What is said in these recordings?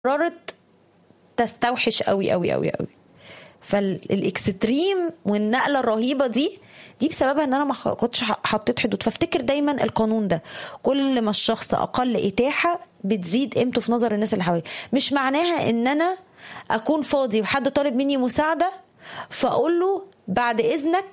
قررت تستوحش قوي قوي قوي قوي فالاكستريم والنقله الرهيبه دي دي بسببها ان انا ما كنتش حطيت حدود فافتكر دايما القانون ده كل ما الشخص اقل اتاحه بتزيد قيمته في نظر الناس اللي حواليه مش معناها ان انا اكون فاضي وحد طالب مني مساعده فاقول له بعد اذنك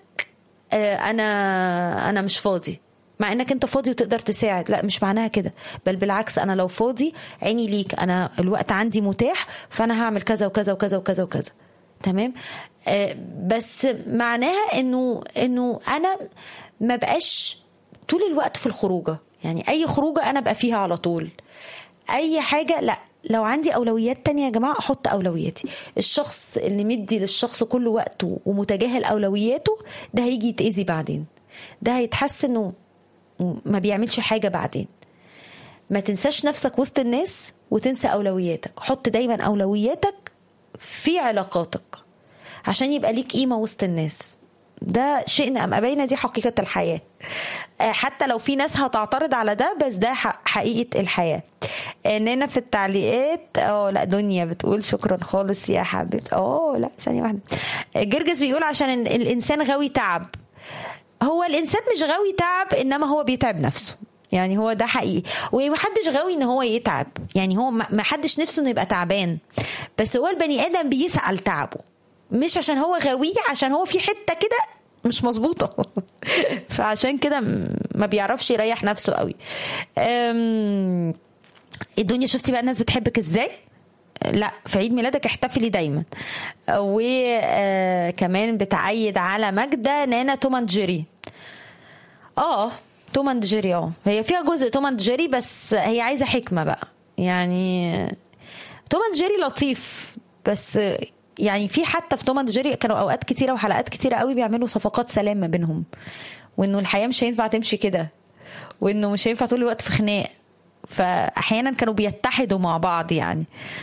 انا انا مش فاضي مع انك انت فاضي وتقدر تساعد لا مش معناها كده بل بالعكس انا لو فاضي عيني ليك انا الوقت عندي متاح فانا هعمل كذا وكذا وكذا وكذا وكذا تمام آه بس معناها انه انه انا ما بقاش طول الوقت في الخروجه يعني اي خروجه انا ابقى فيها على طول اي حاجه لا لو عندي اولويات تانية يا جماعه احط اولوياتي الشخص اللي مدي للشخص كل وقته ومتجاهل اولوياته ده هيجي يتاذي بعدين ده هيتحس انه ما بيعملش حاجه بعدين ما تنساش نفسك وسط الناس وتنسى اولوياتك حط دايما اولوياتك في علاقاتك عشان يبقى ليك قيمه وسط الناس ده شئنا ام ابينا دي حقيقه الحياه حتى لو في ناس هتعترض على ده بس ده حقيقه الحياه نانا في التعليقات اه لا دنيا بتقول شكرا خالص يا حبيبتي اه لا ثانيه واحده جرجس بيقول عشان الانسان غاوي تعب هو الانسان مش غاوي تعب انما هو بيتعب نفسه يعني هو ده حقيقي ومحدش غاوي ان هو يتعب يعني هو ما حدش نفسه انه يبقى تعبان بس هو البني ادم بيسعى لتعبه مش عشان هو غاويه عشان هو في حته كده مش مظبوطه فعشان كده ما بيعرفش يريح نفسه قوي الدنيا شفتي بقى الناس بتحبك ازاي لا في عيد ميلادك احتفلي دايما وكمان بتعيد على ماجدة نانا توم جيري اه توم جيري اه هي فيها جزء توم جيري بس هي عايزه حكمه بقى يعني توم جيري لطيف بس يعني في حتى في توم جيري كانوا اوقات كتيره وحلقات كتيره قوي بيعملوا صفقات سلام ما بينهم وانه الحياه مش هينفع تمشي كده وانه مش هينفع طول الوقت في خناق فاحيانا كانوا بيتحدوا مع بعض يعني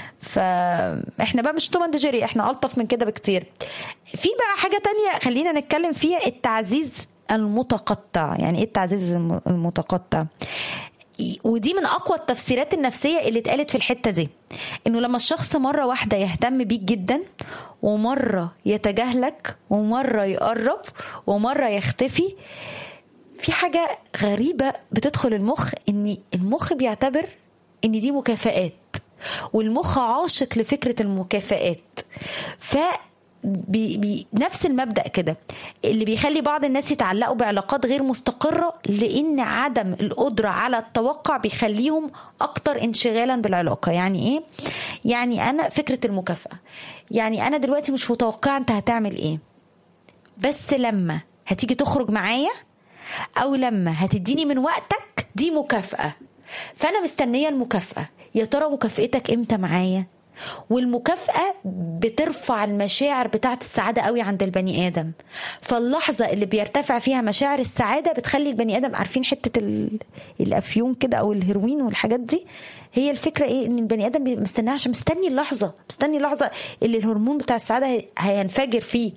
فاحنا بقى مش توم جيري احنا الطف من كده بكتير في بقى حاجه تانية خلينا نتكلم فيها التعزيز المتقطع يعني ايه التعزيز المتقطع ودي من اقوى التفسيرات النفسيه اللي اتقالت في الحته دي انه لما الشخص مره واحده يهتم بيك جدا ومره يتجاهلك ومره يقرب ومره يختفي في حاجه غريبه بتدخل المخ ان المخ بيعتبر ان دي مكافآت والمخ عاشق لفكره المكافآت ف بي بي نفس المبدا كده اللي بيخلي بعض الناس يتعلقوا بعلاقات غير مستقره لان عدم القدره على التوقع بيخليهم اكتر انشغالا بالعلاقه يعني ايه يعني انا فكره المكافاه يعني انا دلوقتي مش متوقعه انت هتعمل ايه بس لما هتيجي تخرج معايا او لما هتديني من وقتك دي مكافاه فانا مستنيه المكافاه يا ترى مكافئتك امتى معايا والمكافأة بترفع المشاعر بتاعت السعادة قوي عند البني آدم فاللحظة اللي بيرتفع فيها مشاعر السعادة بتخلي البني آدم عارفين حتة الأفيون كده أو الهيروين والحاجات دي هي الفكرة إيه إن البني آدم مستناها عشان مستني اللحظة مستني اللحظة اللي الهرمون بتاع السعادة هينفجر فيه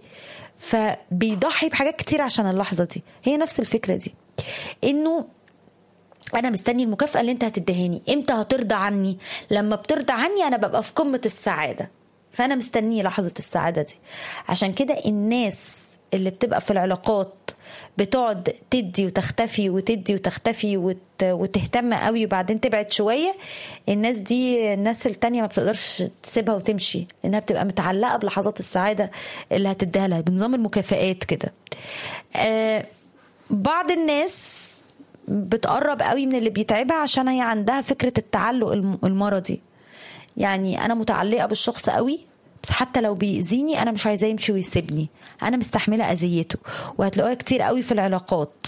فبيضحي بحاجات كتير عشان اللحظة دي هي نفس الفكرة دي إنه انا مستني المكافاه اللي انت هتدهاني امتى هترضى عني لما بترضى عني انا ببقى في قمه السعاده فانا مستنيه لحظه السعاده دي عشان كده الناس اللي بتبقى في العلاقات بتقعد تدي وتختفي وتدي وتختفي وت... وتهتم قوي وبعدين تبعد شويه الناس دي الناس التانية ما بتقدرش تسيبها وتمشي لانها بتبقى متعلقه بلحظات السعاده اللي هتديها لها بنظام المكافآت كده آه بعض الناس بتقرب قوي من اللي بيتعبها عشان هي عندها فكره التعلق المرضي يعني انا متعلقه بالشخص قوي بس حتى لو بيأذيني انا مش عايزاه يمشي ويسيبني انا مستحمله اذيته وهتلاقوها كتير قوي في العلاقات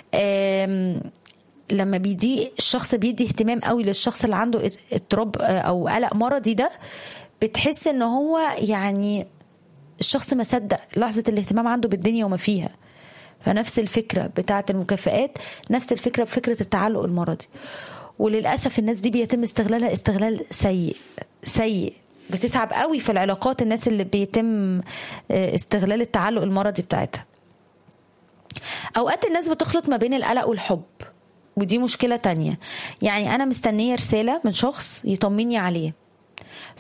لما بيدي الشخص بيدي اهتمام قوي للشخص اللي عنده اضطراب او قلق مرضي ده بتحس ان هو يعني الشخص ما صدق لحظه الاهتمام عنده بالدنيا وما فيها فنفس الفكرة بتاعة المكافآت نفس الفكرة بفكرة التعلق المرضي وللأسف الناس دي بيتم استغلالها استغلال سيء سيء بتتعب قوي في العلاقات الناس اللي بيتم استغلال التعلق المرضي بتاعتها أوقات الناس بتخلط ما بين القلق والحب ودي مشكلة تانية يعني أنا مستنية رسالة من شخص يطمني عليه